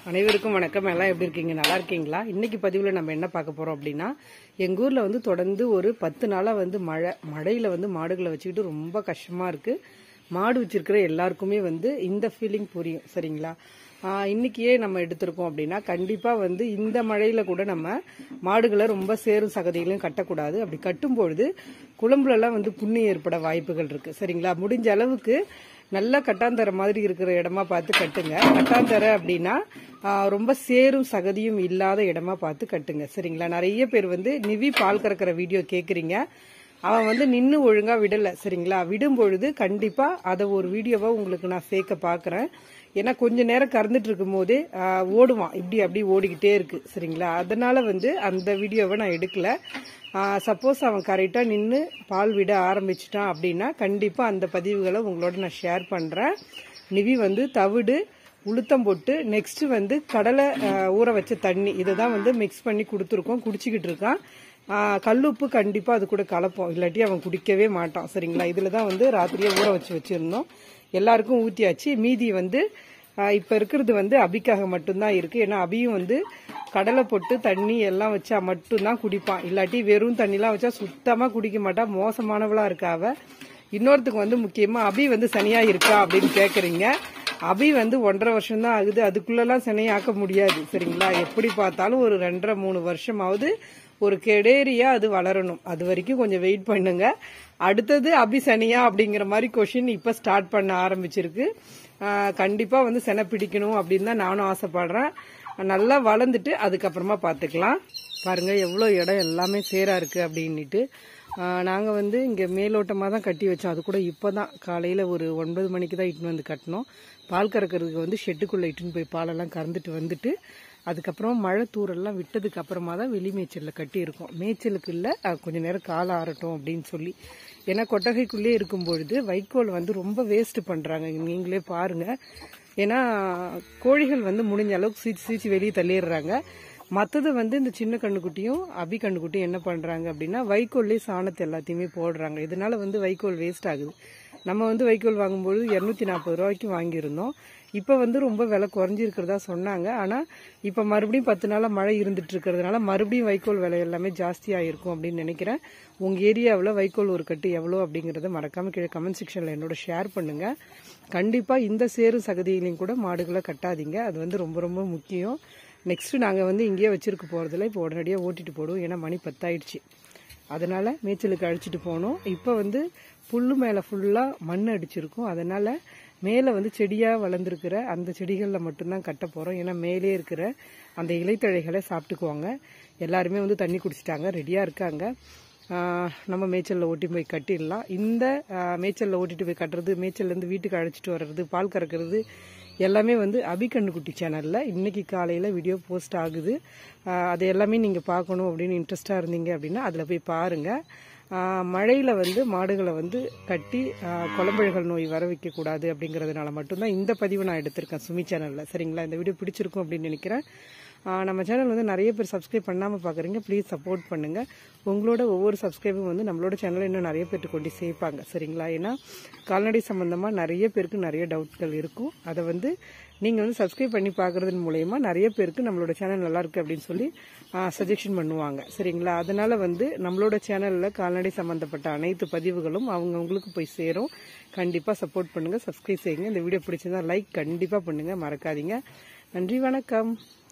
அனைவருக்கும் வணக்கம் எல்லாம் எப்படி இருக்கீங்க நல்லா இருக்கீங்களா இன்னைக்கு பதிவில் நம்ம என்ன பார்க்க போறோம் அப்படின்னா எங்க ஊர்ல வந்து தொடர்ந்து ஒரு பத்து நாளா வந்து மழை மழையில வந்து மாடுகளை வச்சுக்கிட்டு ரொம்ப கஷ்டமா இருக்கு மாடு வச்சிருக்கிற எல்லாருக்குமே வந்து இந்த ஃபீலிங் புரியும் சரிங்களா ஆஹ் இன்னைக்கே நம்ம எடுத்திருக்கோம் அப்படின்னா கண்டிப்பா வந்து இந்த மழையில கூட நம்ம மாடுகளை ரொம்ப சேரும் சகதிகளையும் கட்டக்கூடாது அப்படி கட்டும் பொழுது குழம்புல எல்லாம் வந்து புண்ணு ஏற்பட வாய்ப்புகள் இருக்கு சரிங்களா முடிஞ்ச அளவுக்கு நல்ல கட்டாந்தர மாதிரி இருக்கிற இடமா பார்த்து கட்டுங்க கட்டாந்தர அப்படின்னா ஆஹ், ரொம்ப சேரும் சகதியும் இல்லாத இடமா பார்த்து கட்டுங்க சரிங்களா நிறைய பேர் வந்து நிவி பால் கறக்கிற வீடியோ கேக்குறீங்க அவன் வந்து நின்று ஒழுங்கா விடல சரிங்களா விடும் பொழுது கண்டிப்பா அதை ஒரு வீடியோவா உங்களுக்கு நான் சேர்க்க பாக்குறேன் ஏன்னா கொஞ்ச நேரம் கறந்துட்டு இருக்கும் போதே ஆஹ், ஓடுவான் இப்படி அப்படி ஓடிக்கிட்டே இருக்கு சரிங்களா அதனால வந்து அந்த வீடியோவை நான் எடுக்கல சப்போஸ் அவன் கரெக்டாக நின்று பால் விட ஆரம்பிச்சிட்டான் அப்படின்னா கண்டிப்பாக அந்த பதிவுகளை உங்களோட நான் ஷேர் பண்ணுறேன் நிவி வந்து தவிடு உளுத்தம் போட்டு நெக்ஸ்ட் வந்து கடலை ஆஹ், ஊற வச்ச தண்ணி இதை தான் வந்து மிக்ஸ் பண்ணி கொடுத்துருக்கோம் குடிச்சிக்கிட்டு இருக்கான் ஆஹ், கல்லுப்பு கண்டிப்பாக அது கூட கலப்போம் இல்லாட்டி அவன் குடிக்கவே மாட்டான் சரிங்களா இதில் தான் வந்து ராத்திரியே ஊற வச்சு வச்சிருந்தோம் எல்லாருக்கும் ஊற்றியாச்சு மீதி வந்து ஆஹ், இப்ப இருக்கிறது வந்து அபிக்காக மட்டும்தான் இருக்கு ஏன்னா அபியும் வந்து கடலை போட்டு தண்ணி எல்லாம் வச்சா மட்டும்தான் குடிப்பான் இல்லாட்டி வெறும் தண்ணிலாம் வச்சா சுத்தமா குடிக்க மாட்டா மோசமானவளா இருக்கா அவ இன்னொருத்துக்கு வந்து முக்கியமா அபி வந்து சனியா இருக்கா அப்படின்னு கேக்குறீங்க அபி வந்து ஒன்றரை வருஷம் தான் ஆகுது அதுக்குள்ளெல்லாம் சனியாக்க முடியாது சரிங்களா எப்படி பார்த்தாலும் ஒரு ரெண்டரை மூணு வருஷமாவது ஒரு கெடேரியா அது வளரணும் அது வரைக்கும் கொஞ்சம் வெயிட் பண்ணுங்க அடுத்தது அபி சனியா அப்படிங்கிற மாதிரி கொஷின் இப்ப ஸ்டார்ட் பண்ண ஆரம்பிச்சிருக்கு ஆஹ் கண்டிப்பா வந்து செனை பிடிக்கணும் அப்படின்னு தான் நானும் ஆசைப்படுறேன் நல்லா வளர்ந்துட்டு அதுக்கப்புறமா பார்த்துக்கலாம் பாருங்க எவ்வளோ இடம் எல்லாமே சேரா இருக்கு அப்படின்னுட்டு ஆஹ் நாங்க வந்து இங்க மேலோட்டமா தான் கட்டி வச்சோம் அது கூட இப்பதான் காலையில ஒரு ஒன்பது மணிக்கு தான் இட்டுன்னு வந்து கட்டினோம் பால் கறக்கிறதுக்கு வந்து ஷெட்டுக்குள்ள இட்டுன்னு போய் பாலெல்லாம் கறந்துட்டு வந்துட்டு அதுக்கப்புறம் மழை தூரெல்லாம் விட்டதுக்கு அப்புறமா தான் வெளி மேய்ச்சல்ல கட்டி இருக்கோம் மேய்ச்சலுக்கு இல்ல அஹ் கொஞ்ச நேரம் காலம் ஆறட்டும் அப்படின்னு சொல்லி ஏன்னா கொட்டகைக்குள்ளே இருக்கும் பொழுது வைக்கோல் வந்து ரொம்ப வேஸ்ட் பண்றாங்க நீங்களே பாருங்க ஏன்னா கோழிகள் வந்து முடிஞ்ச அளவுக்கு சீச்சு சீச்சு வெளியே தள்ளிடுறாங்க மற்றது வந்து இந்த சின்ன கண்ணுக்குட்டியும் அபி கண்ணுக்குட்டியும் என்ன பண்றாங்க அப்படின்னா வைக்கோல்லே சாணத்தை எல்லாத்தையுமே போடுறாங்க இதனால வந்து வைக்கோல் வேஸ்ட் ஆகுது நம்ம வந்து வைக்கோல் வாங்கும்போது இரநூத்தி நாற்பது ரூபாய்க்கு வாங்கியிருந்தோம் இப்போ வந்து ரொம்ப விலை குறைஞ்சிருக்கிறதா சொன்னாங்க ஆனால் இப்போ மறுபடியும் பத்து நாளாக மழை இருந்துட்டு இருக்கிறதுனால மறுபடியும் வைக்கோல் விலை எல்லாமே ஜாஸ்தியாக இருக்கும் அப்படின்னு நினைக்கிறேன் உங்கள் ஏரியாவில் வைக்கோல் ஒரு கட்டு எவ்வளோ அப்படிங்கிறத மறக்காம கீழே கமெண்ட் செக்ஷனில் என்னோட ஷேர் பண்ணுங்க கண்டிப்பாக இந்த சேரு சகதியிலையும் கூட மாடுகளை கட்டாதீங்க அது வந்து ரொம்ப ரொம்ப முக்கியம் நெக்ஸ்ட் நாங்கள் வந்து இங்கேயே வச்சிருக்க போகிறதில்ல இப்போ உடனடியாக ஓட்டிட்டு போடுவோம் ஏன்னா மணி பத்தாயிடுச்சு அதனால மேய்ச்சலுக்கு அழைச்சிட்டு போனோம் இப்போ வந்து புல்லு மேலே ஃபுல்லாக மண் அடிச்சிருக்கும் அதனால மேலே வந்து செடியாக வளர்ந்துருக்கிற அந்த செடிகளில் மட்டும்தான் கட்ட போகிறோம் ஏன்னா மேலே இருக்கிற அந்த இலைத்தழைகளை சாப்பிட்டுக்குவாங்க எல்லாருமே வந்து தண்ணி குடிச்சிட்டாங்க ரெடியாக இருக்காங்க ஆஹ் நம்ம மேய்ச்சலில் ஓட்டி போய் கட்டிடலாம் இந்த ஆஹ் மேய்ச்சலில் ஓட்டிட்டு போய் கட்டுறது மேய்ச்சல்லேருந்து வீட்டுக்கு அழைச்சிட்டு வர்றது பால் கறக்கிறது எல்லாமே வந்து அபிகண்ணுக்குட்டி சேனலில் இன்னைக்கு காலையில் வீடியோ போஸ்ட் ஆகுது ஆஹ் அது எல்லாமே நீங்கள் பார்க்கணும் அப்படின்னு இன்ட்ரெஸ்டாக இருந்தீங்க அப்படின்னா அதில் போய் பாருங்கள் மழையில் வந்து மாடுகளை வந்து கட்டி ஆஹ் குளம்பழுகல் நோய் வர வைக்கக்கூடாது அப்படிங்கிறதுனால மட்டும்தான் இந்த பதிவு நான் எடுத்திருக்கேன் சுமி சேனலில் சரிங்களா இந்த வீடியோ பிடிச்சிருக்கும் அப்படின்னு நினைக்கிறேன் ஆஹ் நம்ம சேனல் வந்து நிறைய பேர் சப்ஸ்கிரைப் பண்ணாமல் பார்க்குறீங்க ப்ளீஸ் சப்போர்ட் பண்ணுங்கள் உங்களோட ஒவ்வொரு சப்ஸ்கிரைபும் வந்து நம்மளோட சேனலை இன்னும் நிறைய பேர்ட்டு கொண்டு சேர்ப்பாங்க சரிங்களா ஏன்னா கால்நடை சம்மந்தமாக நிறைய பேருக்கு நிறைய டவுட்கள் இருக்கும் அதை வந்து நீங்கள் வந்து சப்ஸ்கிரைப் பண்ணி பார்க்குறதன் மூலயமா நிறைய பேருக்கு நம்மளோட சேனல் நல்லா இருக்கு அப்படின்னு சொல்லி சஜஷன் பண்ணுவாங்க சரிங்களா அதனால வந்து நம்மளோட சேனலில் கால்நடை சம்மந்தப்பட்ட அனைத்து பதிவுகளும் அவங்கவுங்களுக்கு போய் சேரும் கண்டிப்பாக சப்போர்ட் பண்ணுங்கள் சப்ஸ்கிரைப் செய்யுங்க இந்த வீடியோ பிடிச்சிருந்தா லைக் கண்டிப்பாக பண்ணுங்கள் மறக்காதீங்க நன்றி வணக்கம்